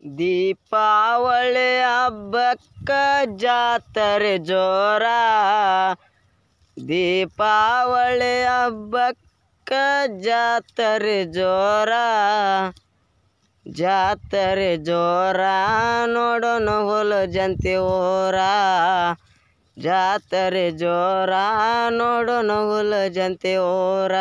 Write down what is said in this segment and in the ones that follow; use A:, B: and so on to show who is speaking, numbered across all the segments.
A: ದೀಪಾವಳಿ ಹಬ್ಬಕ್ಕ ಜಾತ್ರೆ ಜೋರ ದೀಪಾವಳಿ ಹಬ್ಬಕ್ಕ ಜಾತ್ರೆ ಜೋರ ಜಾತ್ರೆ ಜೋರ ನೋಡೋಣ ಹುಲು ಜಂತಿ ಊರ ಜಾತ್ರೆ ಜೋರ ನೋಡೋಣ ಹುಲು ಜಂತಿ ಊರ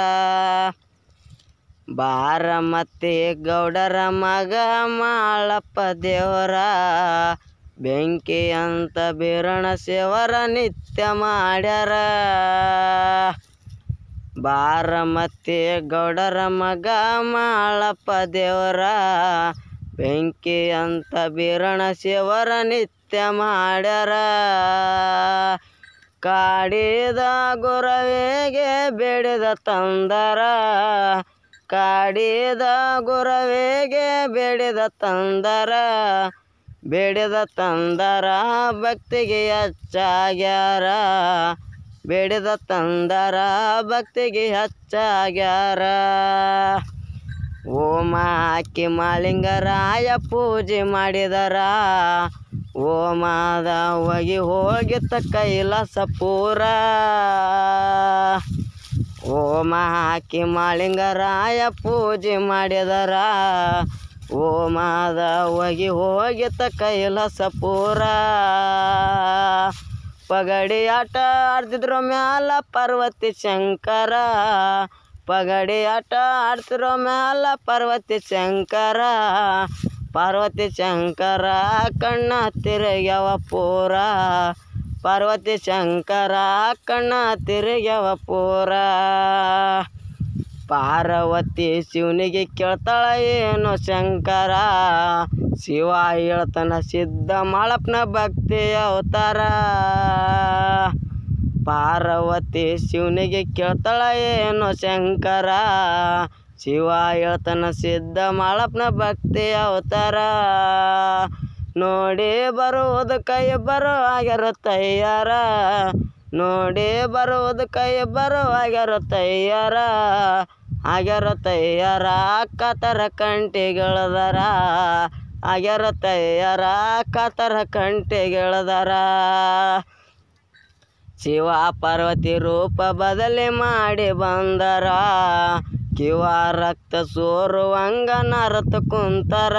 A: ಬಾರಮತಿ ಗೌಡರ ಮಗ ಮಾಳಪ್ಪ ದೇವರ ಬೆಂಕಿ ಅಂತ ಬೀರಣ ಸೇವರ ನಿತ್ಯ ಮಾಡ್ಯಾರ ಬಾರಮತಿ ಗೌಡರ ಮಗ ಮಾಳಪ್ಪ ದೇವರ ಬೆಂಕಿ ಅಂತ ಬೀರಣ ಸೇವರ ನಿತ್ಯ ಮಾಡ್ಯಾರ ಕಾಡಿದ ಗುರವಿಗೆ ಬೇಡಿದ ತಂದರ ಕಾಡಿದ ಗುರವಿಗೆ ಬೇಡಿದ ತಂದರ ಬೇಡಿದ ತಂದರ ಭಕ್ತಿಗೆ ಹೆಚ್ಚಾಗ್ಯಾರ ಬೇಡಿದ ತಂದರ ಭಕ್ತಿಗೆ ಹೆಚ್ಚಾಗ್ಯಾರ ಓಮ ಹಾಕಿ ಮಾಳಿಂಗರಾಯ ಪೂಜೆ ಮಾಡಿದರ ಓಮದ ಹೋಗಿ ಹೋಗಿತ್ತ ಕೈಲಾಸ ಪೂರ ಓಮ ಹಾಕಿ ಮಾಳಿಂಗರಾಯ ಪೂಜೆ ಮಾಡಿದರ ಓಮದ ಹೋಗಿ ಹೋಗಿತ್ತ ಕೈಲಾಸ ಪೂರ ಪಗಡಿ ಆಟ ಆಡ್ತಿದ್ರು ಮ್ಯಾಲ ಪಾರ್ವತಿ ಶಂಕರ ಪಗಡಿ ಆಟ ಆಡ್ತಿರೋ ಮ್ಯಾಲ ಪಾರ್ವತಿ ಶಂಕರ ಪಾರ್ವತಿ ಶಂಕರ ಕಣ್ಣ ತಿರುಗ್ಯವ ಪೂರ ಪಾರ್ವತಿ ಶಂಕರ ಕಣ್ಣ ತಿರುಗ್ಯವ ಪೂರ ಪಾರ್ವತಿ ಶಿವನಿಗೆ ಕೇಳ್ತಾಳ ಏನು ಶಂಕರ ಶಿವ ಹೇಳ್ತಾನ ಸಿದ್ಧ ಮಾಳಪ್ಪನ ಭಕ್ತಿ ಅವತಾರ ಪಾರ್ವತಿ ಶಿವನಿಗೆ ಕೇಳ್ತಾಳ ಏನು ಶಂಕರ ಶಿವ ಹೇಳ್ತಾನ ಸಿದ್ಧ ಮಾಳಪ್ಪನ ಭಕ್ತಿ ಅವತಾರ ನೋಡಿ ಬರುವುದು ಕೈ ಬರೋ ಆಗ್ಯಾರ ತಯ್ಯಾರ ನೋಡಿ ಬರುವುದು ಕೈ ಬರೋ ಆಗ್ಯಾರ ತಯ್ಯಾರ ಆಗ್ಯಾರ ತಯ್ಯಾರ ಕತರ ಕಂಟಿಗಳದರ ಆಗ್ಯಾರ ತಯ್ಯಾರ ಕತರ ಕಂಟಿಗಳದರ ಶಿವ ಪಾರ್ವತಿ ರೂಪ ಬದಲಿ ಮಾಡಿ ಬಂದರ ಕಿವ ರಕ್ತ ಸೋರುವಂಗ ನರತ ಕುಂತರ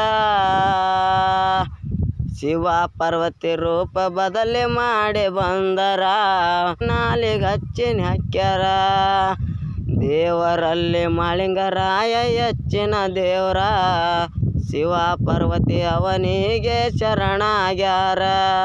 A: ಶಿವ ಪಾರ್ವತಿ ರೂಪ ಬದಲಿ ಮಾಡಿ ಬಂದರ ನಾಲಿಗೆ ಹಚ್ಚಿನ ಹಾಕ್ಯಾರ ದೇವರಲ್ಲಿ ಮಾಳಿಂಗರಾಯ ಹೆಚ್ಚಿನ ದೇವರ ಶಿವ ಪಾರ್ವತಿ ಅವನಿಗೆ ಶರಣಾಗ್ಯಾರ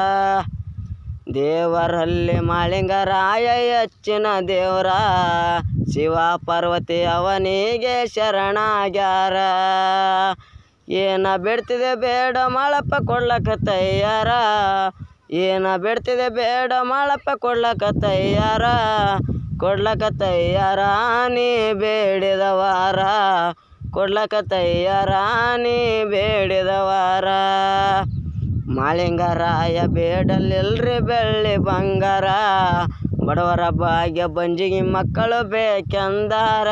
A: ದೇವರಲ್ಲಿ ಮಾಳಿಂಗರಾಯ ಹೆಚ್ಚಿನ ದೇವರ ಶಿವ ಪಾರ್ವತಿ ಅವನಿಗೆ ಶರಣಾಗ್ಯಾರ ಏನ ಬಿಡ್ತಿದೆ ಬೇಡ ಮಾಳಪ್ಪ ಕೊಡ್ಲಕ್ಕ ತಯ್ಯಾರ ಏನ ಬಿಡ್ತಿದೆ ಬೇಡ ಮಾಳಪ್ಪ ಕೊಡ್ಲಕ್ಕ ತಯ್ಯಾರ ಕೊಡ್ಲಕ್ಕ ತಯ್ಯಾರ ನೀ ಬೇಡಿದ ವಾರ ಕೊಡ್ಲಕ್ಕ ತಯ್ಯಾರ ನೀ ಬೇಡಿದ ವಾರ ಮಾಳಿಂಗರಾಯ ಬೇಡಲಿಲ್ರಿ ಬೆಳ್ಳಿ ಬಂಗಾರ ಬಡವರ ಭಾಗ್ಯ ಬಂಜಿಗೆ ಮಕ್ಕಳು ಬೇಕೆಂದಾರ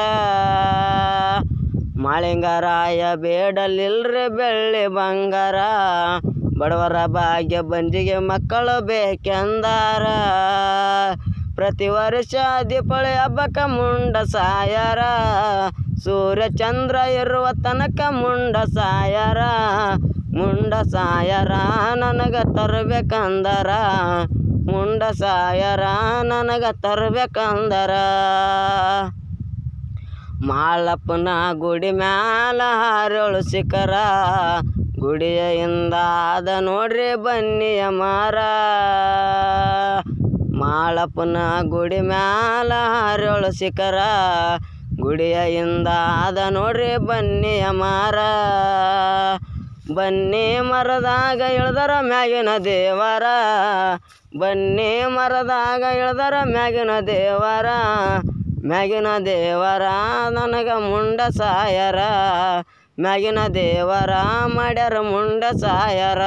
A: ಮಾಳಿಂಗರಾಯ ಬೇಡಲಿಲ್ರಿ ಬೆಳ್ಳಿ ಬಂಗಾರ ಬಡವರ ಭಾಗ್ಯ ಬಂಜಿಗೆ ಮಕ್ಕಳು ಬೇಕೆಂದಾರ ಪ್ರತಿ ವರ್ಷ ದೀಪಾವಳಿ ಹಬ್ಬಕ್ಕ ಮುಂಡ ಸಾಯರ ಸೂರ್ಯ ಚಂದ್ರ ಇರುವ ತನಕ ಮುಂಡ ಸಾಯರ ಮುಂಡ ಸಾಯರ ನನಗ ತರ್ಬೇಕಂದರ ಮುಂಡ ಸಾಯರ ನನಗ ತರ್ಬೇಕಂದರ ಮಾಳಪ್ಪನ ಗುಡಿ ಮ್ಯಾಲ ಹಾರೋಳು ಶಿಖರ ಗುಡಿಯ ಹಿಂದ ಆದ ನೋಡ್ರಿ ಬನ್ನಿಯ ಮಾರ ಮಾಳಪ್ಪನ ಗುಡಿ ಮ್ಯಾಲ ಹಾರೋಳು ಶಿಖರ ಗುಡಿಯ ಹಿಂದ ಆದ ನೋಡ್ರಿ ಬನ್ನಿಯ ಮಾರ ಬನ್ನಿ ಮರದಾಗ ಇಳ್ದರ ಮ್ಯಾಗಿನ ದೇವರ ಬನ್ನಿ ಮರದಾಗ ಇಳ್ದರ ಮ್ಯಾಗಿನ ದೇವರ ಮ್ಯಾಗಿನ ದೇವರ ನನಗ ಮುಂಡ ಸಾಯರ ಮ್ಯಾಗಿನ ದೇವರ ಮಾಡ್ಯಾರ ಮುಂಡ ಸಾಯರ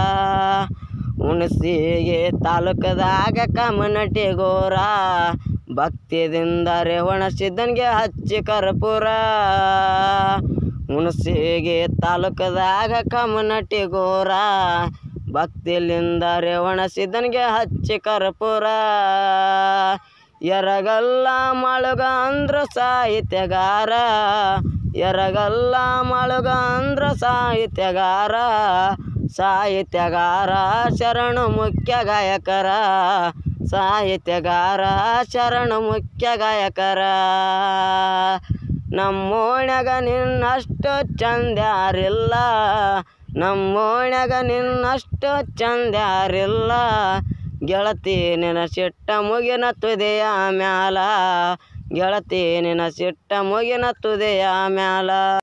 A: ಹುಣಸಿಗೆ ತಾಲೂಕದಾಗ ಕಮನಟಿ ಗೋರ ಭಕ್ತಿದಿಂದ ರೇವಣ ಸಿದ್ಧನ್ಗೆ ಹಚ್ಚಿ ಕರ್ಪೂರ ಹುಣಸಿಗೆ ತಾಲೂಕದಾಗ ಕಮ್ಮನಟ್ಟಿ ಗೋರ ಭಕ್ತಿಲಿಂದ ರೇವಣ ಸಿದ್ಧನಿಗೆ ಹಚ್ಚಿ ಕರ್ಪೂರ ಎರಗಲ್ಲ ಮಳುಗ ಅಂದ್ರ ಸಾಹಿತ್ಯಗಾರ ಎರಗಲ್ಲ ಮಳುಗ ಅಂದ್ರ ಸಾಹಿತ್ಯಗಾರ ಸಾಹಿತ್ಯಗಾರ ಶರಣು ಮುಖ್ಯ ಗಾಯಕರ ಸಾಹಿತ್ಯಗಾರ ಶರಣು ಮುಖ್ಯ ಗಾಯಕರ ನಮ್ಮೋಣ್ಯಾಗ ನಿನ್ನಷ್ಟು ಚಂದ ಯಾರಿಲ್ಲ ನಮ್ಮೋಣ್ಯಾಗ ನಿನ್ನಷ್ಟು ಚಂದ ಯಾರಿಲ್ಲ ಗೆಳತಿ ನಿನ್ನ ಸಿಟ್ಟ ಮುಗಿನ ತುದೆಯ ಮ್ಯಾಲ ಗೆಳತಿ ನಿನ್ನ ಸಿಟ್ಟ ಮುಗಿನ ತುದೆಯ ಮ್ಯಾಲ